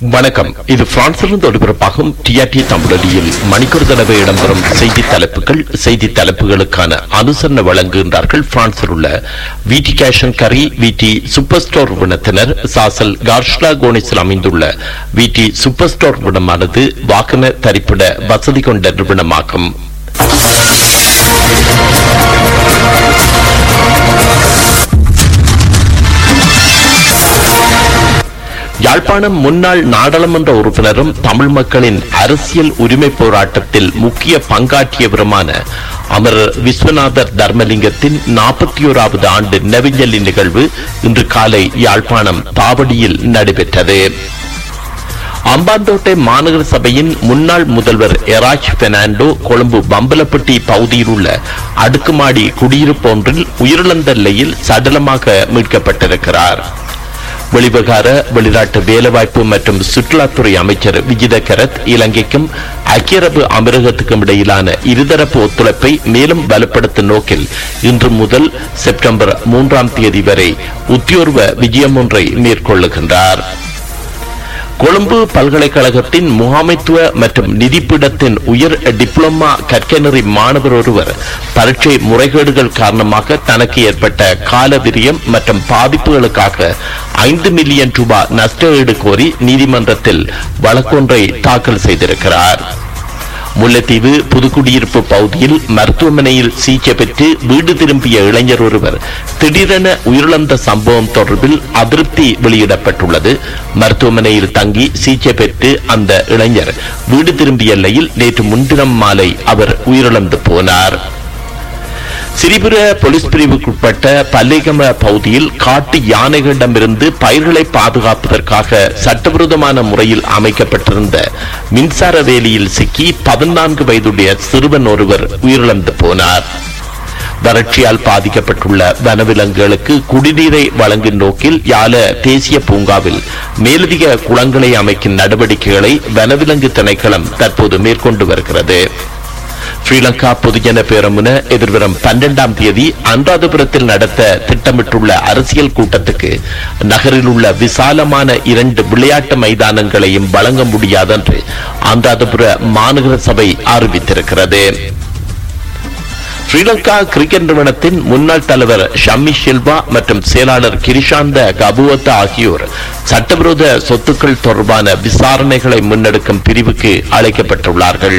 வணக்கம் இது பிரான்சிலிருந்து ஒளிபரப்பாகும் டிஆர்டி தமிழொலியில் மணிக்கூர் தடவை இடம்பெறும் செய்தி தலைப்புகள் செய்தி தலைப்புகளுக்கான அனுசரணை வழங்குகின்றார்கள் பிரான்சில் உள்ள விடி கேஷன் கரி விடி சூப்பர் ஸ்டோர் நிறுவனத்தினர் சாசல் கார்ஷ்லா கோனிஸில் அமைந்துள்ள விடி சூப்பர் ஸ்டோர் நிறுவனமானது வாகன தரிப்பிட வசதி கொண்ட நிறுவனமாகும் யாழ்ப்பாணம் முன்னாள் நாடாளுமன்ற உறுப்பினரும் தமிழ் மக்களின் அரசியல் உரிமை போராட்டத்தில் முக்கிய பங்காற்றியவருமான அமரர் விஸ்வநாதர் தர்மலிங்கத்தின் நாற்பத்தி ஓராவது ஆண்டு நெவிஞ்சலி நிகழ்வு இன்று காலை யாழ்ப்பாணம் தாவடியில் நடைபெற்றது அம்பாந்தோட்டை மாநகர சபையின் முன்னாள் முதல்வர் எராஜ் பெர்னாண்டோ கொழும்பு பம்பலப்பட்டி பகுதியில் உள்ள அடுக்குமாடி குடியிருப்பு ஒன்றில் உயிரிழந்த நிலையில் சடலமாக மீட்கப்பட்டிருக்கிறார் வெளிவிகார வெளிநாட்டு வேலைவாய்ப்பு மற்றும் சுற்றுலாத்துறை அமைச்சர் விஜித கரத் இலங்கைக்கும் ஐக்கிய அரபு அமீரகத்துக்கும் இடையிலான இருதரப்பு ஒத்துழைப்பை மேலும் பலப்படுத்தும் நோக்கில் இன்று முதல் செப்டம்பர் மூன்றாம் தேதி வரை உத்தியோர்வ விஜயம் ஒன்றை மேற்கொள்ளுகின்றார் கொழும்பு பல்கலைக்கழகத்தின் முகாமைத்துவ மற்றும் நிதிப்பீடத்தின் உயர் டிப்ளோமா கற்கைநெறி மாணவர் ஒருவர் பரீட்சை முறைகேடுகள் காரணமாக தனக்கு ஏற்பட்ட கால விரியம் மற்றும் பாதிப்புகளுக்காக ஐந்து மில்லியன் ரூபாய் நஷ்ட ஈடு கோரி நீதிமன்றத்தில் வழக்கொன்றை தாக்கல் செய்திருக்கிறார் முல்லைத்தீவு புதுக்குடியிருப்பு பகுதியில் மருத்துவமனையில் சிகிச்சை பெற்று வீடு திரும்பிய இளைஞர் ஒருவர் திடீரென உயிரிழந்த சம்பவம் தொடர்பில் அதிருப்தி வெளியிடப்பட்டுள்ளது மருத்துவமனையில் தங்கி சிகிச்சை பெற்று அந்த இளைஞர் வீடு திரும்பிய நிலையில் நேற்று முன்தினம் மாலை அவர் உயிரிழந்து போனார் சிறிபுர போலீஸ் பிரிவுக்குட்பட்ட பல்லேகம பகுதியில் காட்டு யானைகளிடமிருந்து பயிர்களை பாதுகாப்பதற்காக சட்டவிரோதமான முறையில் அமைக்கப்பட்டிருந்த மின்சார வேலியில் சிக்கி பதினான்கு வயதுடைய சிறுவன் ஒருவர் உயிரிழந்து போனார் வறட்சியால் பாதிக்கப்பட்டுள்ள வனவிலங்குகளுக்கு குடிநீரை வழங்கும் நோக்கில் யால தேசிய பூங்காவில் மேலதிக குளங்களை அமைக்கும் நடவடிக்கைகளை வனவிலங்கு திணைக்களம் தற்போது மேற்கொண்டு வருகிறது ஸ்ரீலங்கா பொதுஜன பேரமுன எதிர்வரும் பன்னெண்டாம் தேதி அனுராதபுரத்தில் நடத்த திட்டமிட்டுள்ள அரசியல் கூட்டத்துக்கு நகரில் உள்ள விசாலமான இரண்டு விளையாட்டு மைதானங்களையும் வழங்க முடியாதென்று அனுராதபுர மாநகர சபை அறிவித்திருக்கிறது ஸ்ரீலங்கா கிரிக்கெட் நிறுவனத்தின் முன்னாள் தலைவர் ஷம்மி ஷில்வா மற்றும் செயலாளர் கிரிஷாந்த கபுவத்த ஆகியோர் சட்டவிரோத சொத்துக்கள் தொடர்பான விசாரணைகளை முன்னெடுக்கும் பிரிவுக்கு அழைக்கப்பட்டுள்ளார்கள்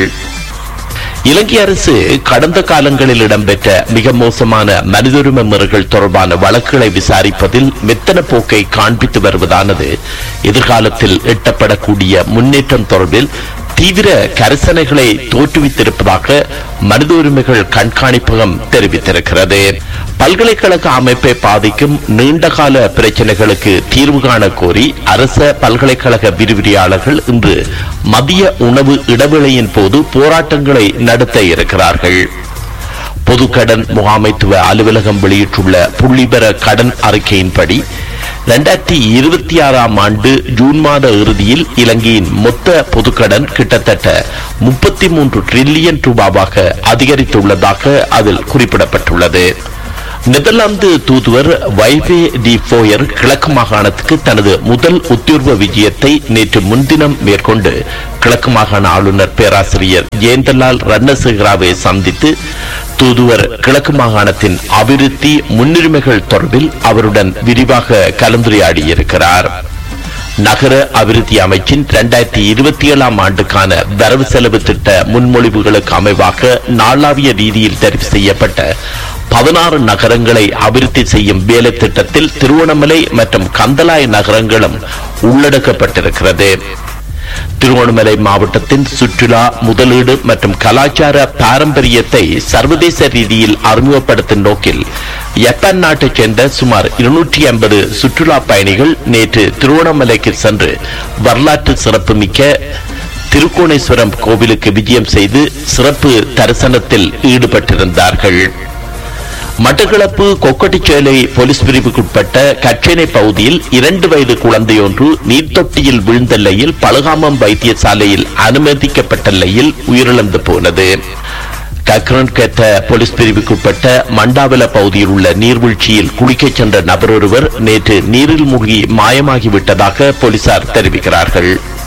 இலங்கை அரசு கடந்த காலங்களில் இடம்பெற்ற மிக மோசமான மனித உரிமை முறைகள் தொடர்பான வழக்குகளை விசாரிப்பதில் மெத்தன போக்கை காண்பித்து வருவதானது எதிர்காலத்தில் எட்டப்படக்கூடிய முன்னேற்றம் தொடர்பில் தீவிர கரிசனைகளை தோற்றுவித்திருப்பதாக மனித உரிமைகள் கண்காணிப்பகம் தெரிவித்திருக்கிறது பல்கலைக்கழக அமைப்பை பாதிக்கும் நீண்டகால பிரச்சனைகளுக்கு தீர்வு காண கோரி அரச பல்கலைக்கழக விரிவிரியாளர்கள் இன்று மதிய உணவு இடைவேளையின் போது போராட்டங்களை நடத்த இருக்கிறார்கள் பொது கடன் முகாமைத்துவ அலுவலகம் வெளியிட்டுள்ள புள்ளிபெற கடன் அறிக்கையின்படி இரண்டாயிரத்தி இருபத்தி ஆறாம் ஆண்டு ஜூன் மாத இறுதியில் இலங்கையின் மொத்த பொதுக்கடன் கிட்டத்தட்ட முப்பத்தி மூன்று டிரில்லியன் ரூபாவாக அதிகரித்துள்ளதாக அதில் குறிப்பிடப்பட்டுள்ளது நெதர்லாந்து தூதுவர் வைவே டி போயர் கிழக்கு மாகாணத்துக்கு தனது முதல் உத்தியோர்வ விஜயத்தை நேற்று முன்தினம் மேற்கொண்டு கிழக்கு மாகாண ஆளுநர் பேராசிரியர் ஜெயந்தலால் ரன்னசேகராவை சந்தித்து தூதுவர் கிழக்கு மாகாணத்தின் அபிவிருத்தி முன்னுரிமைகள் தொடர்பில் அவருடன் விரிவாக கலந்துரையாடியிருக்கிறார் நகர அபிவிருத்தி அமைச்சின் இரண்டாயிரத்தி இருபத்தி ஏழாம் ஆண்டுக்கான வரவு செலவு திட்ட முன்மொழிவுகளுக்கு அமைவாக நாளாவிய ரீதியில் தெரிவு செய்யப்பட்ட பதினாறு நகரங்களை அபிவிருத்தி செய்யும் வேலை திட்டத்தில் திருவண்ணாமலை மற்றும் கந்தலாய் நகரங்களும் உள்ளடக்கப்பட்டிருக்கிறது திருவண்ணாமலை மாவட்டத்தின் சுற்றுலா முதலீடு மற்றும் கலாச்சார பாரம்பரியத்தை சர்வதேச ரீதியில் அறிமுகப்படுத்தும் நோக்கில் ஜப்பான் நாட்டைச் சேர்ந்த சுமார் இருநூற்றி ஐம்பது சுற்றுலா பயணிகள் நேற்று திருவண்ணாமலைக்கு சென்று வரலாற்று சிறப்புமிக்க திருக்கோணேஸ்வரம் கோவிலுக்கு விஜயம் செய்து சிறப்பு தரிசனத்தில் ஈடுபட்டிருந்தார்கள் மட்டக்களப்பு கொக்கட்டிச்சேலை போலீஸ் பிரிவுக்குட்பட்ட கச்சேனை பகுதியில் இரண்டு வயது குழந்தையொன்று நீர்த்தொட்டியில் விழுந்த நிலையில் பலகாமம் வைத்தியசாலையில் அனுமதிக்கப்பட்ட நிலையில் உயிரிழந்து போனது கக்ரன் கேட்ட போலீஸ் பிரிவுக்குட்பட்ட மண்டாவல பகுதியில் உள்ள நீர்வீழ்ச்சியில் குளிக்கச் சென்ற நபர் ஒருவர் நேற்று நீரில் மூழ்கி மாயமாகிவிட்டதாக போலீசார் தெரிவிக்கிறார்கள்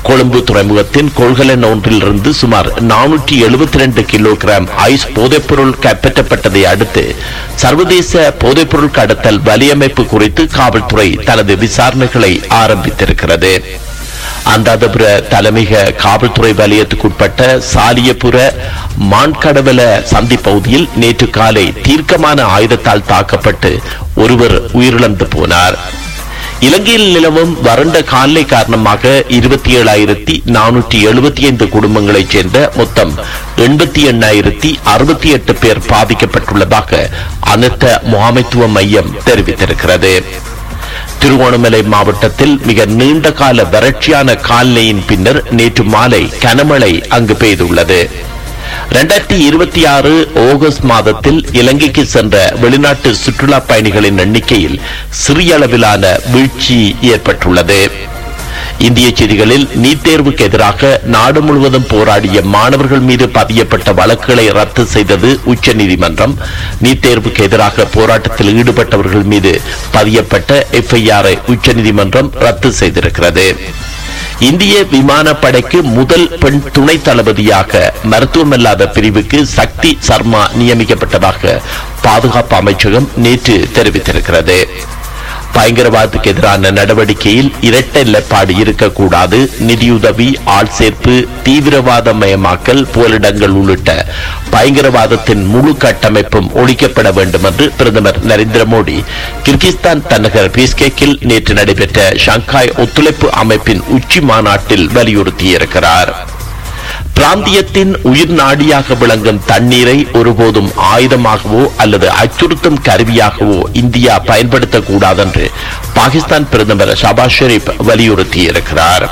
கொழும்பு துறைமுகத்தின் கொள்கலன் ஒன்றிலிருந்து சுமார் நானூற்றி எழுபத்தி ரெண்டு கிலோகிராம் ஐஸ் போதைப்பொருள் கைப்பற்றப்பட்டதை அடுத்து சர்வதேச போதைப்பொருள் கடத்தல் வலியமைப்பு குறித்து காவல்துறை தனது விசாரணைகளை ஆரம்பித்திருக்கிறது அந்தாதபுர தலைமைக காவல்துறை வலயத்துக்குட்பட்ட சாலியபுர மான்கடவல சந்தி பகுதியில் நேற்று காலை தீர்க்கமான ஆயுதத்தால் தாக்கப்பட்டு ஒருவர் உயிரிழந்து போனார் இலங்கையில் நிலவும் வறண்ட காலநிலை காரணமாக இருபத்தி ஏழாயிரத்தி நானூற்றி எழுபத்தி ஐந்து குடும்பங்களைச் சேர்ந்த மொத்தம் எண்பத்தி எண்ணாயிரத்தி அறுபத்தி எட்டு பேர் பாதிக்கப்பட்டுள்ளதாக அனர்த்த முகாமைத்துவ மையம் தெரிவித்திருக்கிறது திருவோணமலை மாவட்டத்தில் மிக நீண்ட கால வறட்சியான காலநிலையின் பின்னர் நேற்று மாலை கனமழை அங்கு பெய்துள்ளது இரண்டாயிரத்தி இருபத்தி ஆறு ஆகஸ்ட் மாதத்தில் இலங்கைக்கு சென்ற வெளிநாட்டு சுற்றுலா பயணிகளின் எண்ணிக்கையில் சிறிய அளவிலான வீழ்ச்சி ஏற்பட்டுள்ளது இந்திய செய்திகளில் நீட் தேர்வுக்கு எதிராக நாடு முழுவதும் போராடிய மாணவர்கள் மீது பதியப்பட்ட வழக்குகளை ரத்து செய்தது உச்சநீதிமன்றம் நீட் தேர்வுக்கு எதிராக போராட்டத்தில் ஈடுபட்டவர்கள் மீது பதியப்பட்ட எஃப்ஐஆரை உச்சநீதிமன்றம் ரத்து செய்திருக்கிறது இந்திய விமானப்படைக்கு முதல் பெண் துணை தளபதியாக மருத்துவமல்லாத பிரிவுக்கு சக்தி சர்மா நியமிக்கப்பட்டதாக பாதுகாப்பு அமைச்சகம் நேற்று தெரிவித்திருக்கிறது பயங்கரவாதத்துக்கு எதிரான நடவடிக்கையில் இரட்டை நிலைப்பாடு இருக்கக்கூடாது நிதியுதவி ஆள் சேர்ப்பு தீவிரவாதமயமாக்கல் போலிடங்கள் உள்ளிட்ட பயங்கரவாதத்தின் முழு கட்டமைப்பும் ஒழிக்கப்பட வேண்டும் என்று பிரதமர் நரேந்திர மோடி கிர்கிஸ்தான் தலைநகர் பிஸ்கேக்கில் நேற்று நடைபெற்ற ஷங்காய் ஒத்துழைப்பு அமைப்பின் உச்சி மாநாட்டில் வலியுறுத்தியிருக்கிறார் பிராந்தியத்தின் உயிர் நாடியாக விளங்கும் தண்ணீரை ஒருபோதும் ஆயுதமாகவோ அல்லது அச்சுறுத்தும் கருவியாகவோ இந்தியா பயன்படுத்தக்கூடாது என்று பாகிஸ்தான் பிரதமர் ஷபாஸ் ஷெரீப் வலியுறுத்தியிருக்கிறார்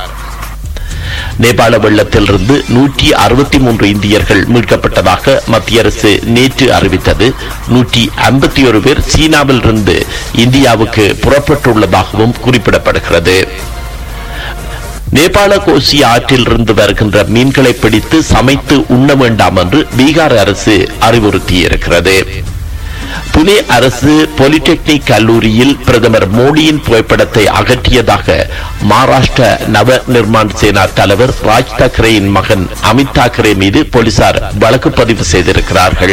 நேபாள வெள்ளத்திலிருந்து நூற்றி அறுபத்தி மூன்று இந்தியர்கள் மீட்கப்பட்டதாக மத்திய அரசு நேற்று அறிவித்தது நூற்றி ஐம்பத்தி ஒரு பேர் சீனாவில் இருந்து இந்தியாவுக்கு புறப்பட்டுள்ளதாகவும் குறிப்பிடப்படுகிறது நேபாள கோசி ஆற்றில் இருந்து வருகின்ற மீன்களை பிடித்து சமைத்து உண்ண வேண்டாம் என்று பீகார் அரசு அறிவுறுத்தியிருக்கிறது புனே அரசு பாலிடெக்னிக் கல்லூரியில் பிரதமர் மோடியின் புகைப்படத்தை அகற்றியதாக மகாராஷ்டிர நவ நிர்மாண் சேனா தலைவர் ராஜ் தாக்கரேயின் மகன் அமித் தாக்கரே மீது போலீசார் வழக்கு பதிவு செய்திருக்கிறார்கள்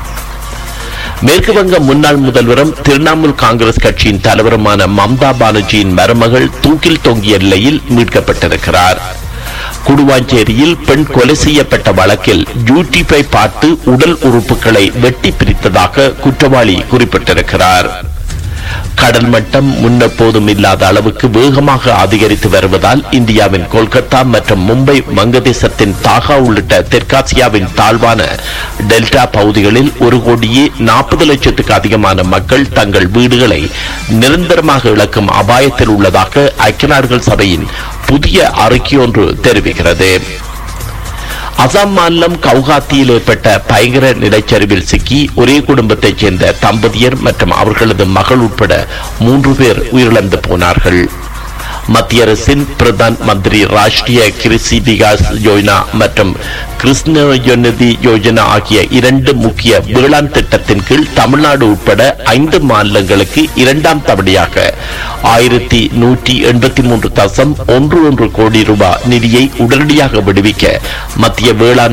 மேற்கு வங்க முன்னாள் முதல்வரும் திரிணாமுல் காங்கிரஸ் கட்சியின் தலைவருமான மம்தா பானர்ஜியின் மருமகள் தூக்கில் தொங்கிய நிலையில் மீட்கப்பட்டிருக்கிறார் குடுவாஞ்சேரியில் பெண் கொலை செய்யப்பட்ட வழக்கில் யூடியூப்பை பார்த்து உடல் உறுப்புகளை வெட்டி பிரித்ததாக குற்றவாளி குறிப்பிட்டிருக்கிறார் கடல் மட்டம் முன்னெப்போதும் இல்லாத அளவுக்கு வேகமாக அதிகரித்து வருவதால் இந்தியாவின் கொல்கத்தா மற்றும் மும்பை வங்கதேசத்தின் தாகா உள்ளிட்ட தெற்காசியாவின் தாழ்வான டெல்டா பகுதிகளில் ஒரு கோடியே நாற்பது லட்சத்துக்கு அதிகமான மக்கள் தங்கள் வீடுகளை நிரந்தரமாக இழக்கும் அபாயத்தில் உள்ளதாக ஐக்கிய நாடுகள் சபையின் புதிய அறிக்கையொன்று தெரிவிக்கிறது அசாம் மாநிலம் கவுகாத்தியில் ஏற்பட்ட பயங்கர நிலச்சரிவில் சிக்கி ஒரே குடும்பத்தைச் சேர்ந்த தம்பதியர் மற்றும் அவர்களது மகள் உட்பட மூன்று பேர் உயிரிழந்து போனார்கள் மத்திய அரசின் பிரதான் மந்திரி ராஷ்டிரிய கிருஷி விகாஸ் யோஜனா மற்றும் கிருஷ்ண யுநிதி யோஜனா ஆகிய இரண்டு முக்கிய வேளாண் திட்டத்தின் கீழ் தமிழ்நாடு உட்பட ஐந்து மாநிலங்களுக்கு இரண்டாம் தவணையாக ஆயிரத்தி நூற்றி எண்பத்தி மூன்று தசம் ஒன்று ஒன்று கோடி ரூபாய் நிதியை உடனடியாக விடுவிக்க மத்திய வேளாண்